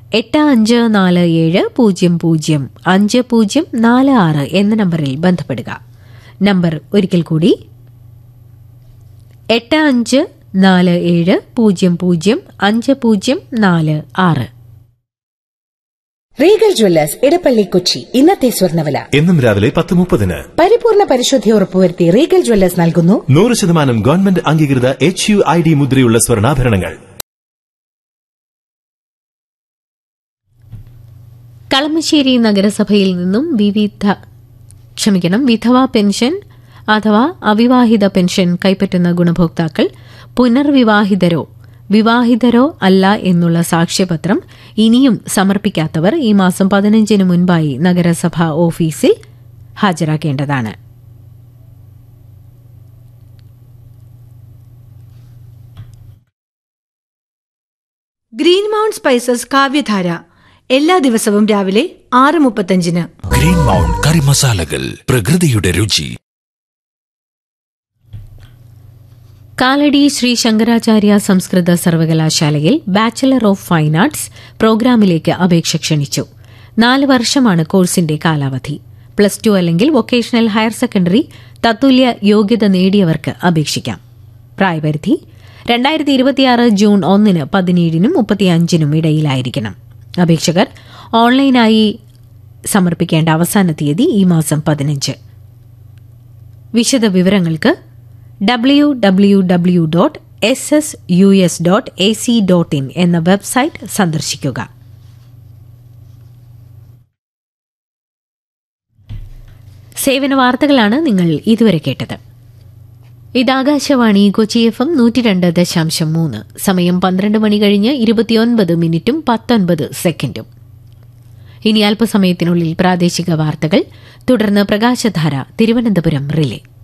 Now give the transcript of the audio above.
എട്ട് അഞ്ച് നാല് ഏഴ് പൂജ്യം പൂജ്യം അഞ്ച് പൂജ്യം നാല് ആറ് എന്ന നമ്പറിൽ ബന്ധപ്പെടുക നമ്പർ ഒരിക്കൽ കൂടി എട്ട് അഞ്ച് നാല് ഏഴ് പൂജ്യം പൂജ്യം അഞ്ച് പൂജ്യം നാല് ആറ് റീഗൽ ജ്വല്ലേഴ്സ് ഇടപ്പള്ളി കൊച്ചി ഇന്നത്തെ സ്വർണ്ണവില എന്നും രാവിലെ പത്ത് മുപ്പതിന് പരിപൂർണ പരിശുദ്ധി ഉറപ്പുവരുത്തി റീഗൽ ജ്വല്ലേഴ്സ് നൽകുന്നു നൂറ് ശതമാനം ഗവൺമെന്റ് അംഗീകൃത എച്ച് യു ഐ ഡി മുദ്രയുള്ള സ്വർണ്ണാഭരണങ്ങൾ കളമശ്ശേരി നഗരസഭയിൽ നിന്നും വിവിധ ക്ഷമിക്കണം വിധവ പെൻഷൻ അഥവാ അവിവാഹിത പെൻഷൻ കൈപ്പറ്റുന്ന ഗുണഭോക്താക്കൾ പുനർവിവാഹിതരോ വിവാഹിതരോ അല്ല എന്നുള്ള സാക്ഷ്യപത്രം ഇനിയും സമർപ്പിക്കാത്തവർ ഈ മാസം പതിനഞ്ചിന് മുൻപായി നഗരസഭ ഓഫീസിൽ ഹാജരാക്കേണ്ടതാണ് ഗ്രീൻ മൗണ്ട് സ്പൈസസ് കാവ്യധാര എല്ലാ ദിവസവും രാവിലെ ആറ് മുപ്പത്തഞ്ചിന് ഗ്രീൻ മൗണ്ട് കറി മസാലകൾ പ്രകൃതിയുടെ രുചി കാലടി ശ്രീ ശങ്കരാചാര്യ സംസ്കൃത സർവകലാശാലയിൽ ബാച്ചലർ ഓഫ് ഫൈൻ ആർട്സ് പ്രോഗ്രാമിലേക്ക് അപേക്ഷ ക്ഷണിച്ചു നാല് വർഷമാണ് കോഴ്സിന്റെ കാലാവധി പ്ലസ് ടു അല്ലെങ്കിൽ വൊക്കേഷണൽ ഹയർ സെക്കൻഡറി തത്തുല്യ യോഗ്യത നേടിയവർക്ക് അപേക്ഷിക്കാം പ്രായപരിധി രണ്ടായിരത്തി ഇരുപത്തിയാറ് ജൂൺ ഒന്നിന് പതിനേഴിനും മുപ്പത്തിയഞ്ചിനും ഇടയിലായിരിക്കണം അപേക്ഷകർ ഓൺലൈനായി സമർപ്പിക്കേണ്ട അവസാന തീയതി ഈ മാസം പതിനഞ്ച് വിശദ വിവരങ്ങൾക്ക് W W W dot S S U S dot A C dot in എന്ന വെബ്സൈറ്റ് സന്ദർശിക്കുക സേവന വാർത്തകളാണ് നിങ്ങൾ ഇതുവരെ കേട്ടത് ഇത് ആകാശവാണി കൊച്ചി എഫ് എം നൂറ്റി രണ്ട് ദശാംശം മൂന്ന് സമയം പന്ത്രണ്ട് മണി കഴിഞ്ഞ് ഇരുപത്തിയൊൻപത് മിനിറ്റും പത്തൊൻപത് സെക്കൻഡും ഇനി അല്പസമയത്തിനുള്ളിൽ പ്രാദേശിക വാർത്തകൾ തുടർന്ന് പ്രകാശധാര തിരുവനന്തപുരം റിലേ